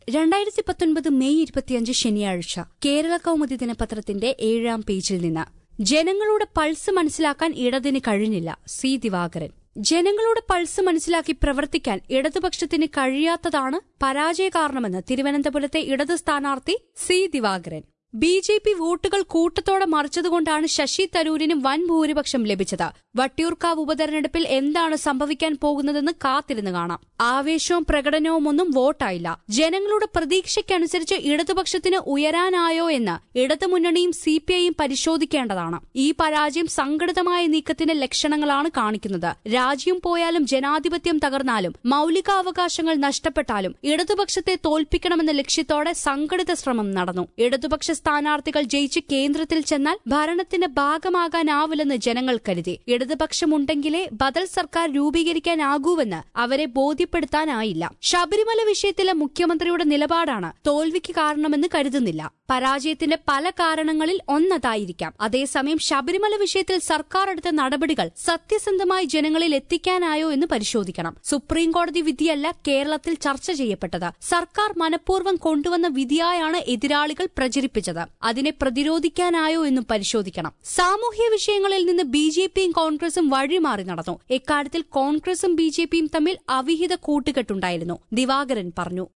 രണ്ടായിരത്തി പത്തൊൻപത് മെയ് ഇരുപത്തിയഞ്ച് ശനിയാഴ്ച കേരള കൗമുദി ദിനപത്രത്തിന്റെ ഏഴാം പേജിൽ നിന്ന് ജനങ്ങളുടെ പൾസ് മനസ്സിലാക്കാൻ ഇടതിന് കഴിഞ്ഞില്ല സി ദിവാകരൻ ജനങ്ങളുടെ പൾസ് മനസ്സിലാക്കി പ്രവർത്തിക്കാൻ ഇടതുപക്ഷത്തിന് കഴിയാത്തതാണ് പരാജയ കാരണമെന്ന് തിരുവനന്തപുരത്തെ ഇടത് സ്ഥാനാർത്ഥി C Divakaran B J P വോട്ടുകൾ കൂട്ടത്തോടെ മറിച്ചതുകൊണ്ടാണ് ശശി തരൂരിന് വൻ ഭൂരിപക്ഷം ലഭിച്ചത് വട്ടിയൂർക്കാവ് ഉപതെരഞ്ഞെടുപ്പിൽ എന്താണ് സംഭവിക്കാൻ പോകുന്നതെന്ന് കാത്തിരുന്ന് കാണാം ആവേശവും പ്രകടനവും ഒന്നും വോട്ടായില്ല ജനങ്ങളുടെ പ്രതീക്ഷയ്ക്കനുസരിച്ച് ഇടതുപക്ഷത്തിന് ഉയരാനായോ എന്ന് ഇടതുമുന്നണിയും സി പി ഐയും പരിശോധിക്കേണ്ടതാണ് ഈ പരാജയം സംഘടിതമായ നീക്കത്തിന്റെ ലക്ഷണങ്ങളാണ് കാണിക്കുന്നത് രാജ്യം പോയാലും ജനാധിപത്യം തകർന്നാലും മൌലികാവകാശങ്ങൾ നഷ്ടപ്പെട്ടാലും ഇടതുപക്ഷത്തെ തോൽപ്പിക്കണമെന്ന ലക്ഷ്യത്തോടെ സംഘടിത ശ്രമം നടന്നു ഇടതുപക്ഷ സ്ഥാനാർത്ഥികൾ ജയിച്ച് കേന്ദ്രത്തിൽ ചെന്നാൽ ഭരണത്തിന്റെ ഭാഗമാകാനാവില്ലെന്ന് ജനങ്ങൾ കരുതി ഇടതുപക്ഷമുണ്ടെങ്കിലേ ബദൽ സർക്കാർ രൂപീകരിക്കാനാകൂവെന്ന് അവരെ ബോധ്യപ്പെടുത്താനായില്ല ശബരിമല വിഷയത്തിലെ മുഖ്യമന്ത്രിയുടെ നിലപാടാണ് തോൽവിക്ക് കാരണമെന്ന് കരുതുന്നില്ല പരാജയത്തിന്റെ പല കാരണങ്ങളിൽ ഒന്നതായിരിക്കാം അതേസമയം ശബരിമല വിഷയത്തിൽ സർക്കാർ എടുത്ത നടപടികൾ സത്യസന്ധമായി ജനങ്ങളിൽ എത്തിക്കാനായോ എന്ന് പരിശോധിക്കണം സുപ്രീം കോടതി വിധിയല്ല കേരളത്തിൽ ചർച്ച ചെയ്യപ്പെട്ടത് സർക്കാർ മനഃപൂർവ്വം കൊണ്ടുവന്ന വിധിയായാണ് എതിരാളികൾ പ്രചരിപ്പിച്ചത് അതിനെ പ്രതിരോധിക്കാനായോ എന്നും പരിശോധിക്കണം സാമൂഹ്യ വിഷയങ്ങളിൽ നിന്ന് ബി ജെ പിയും കോൺഗ്രസും വഴിമാറി നടന്നു ഇക്കാര്യത്തിൽ കോൺഗ്രസും ബി ജെ പിയും തമ്മിൽ അവിഹിത കൂട്ടുകെട്ടുണ്ടായിരുന്നു ദിവാകരൻ പറഞ്ഞു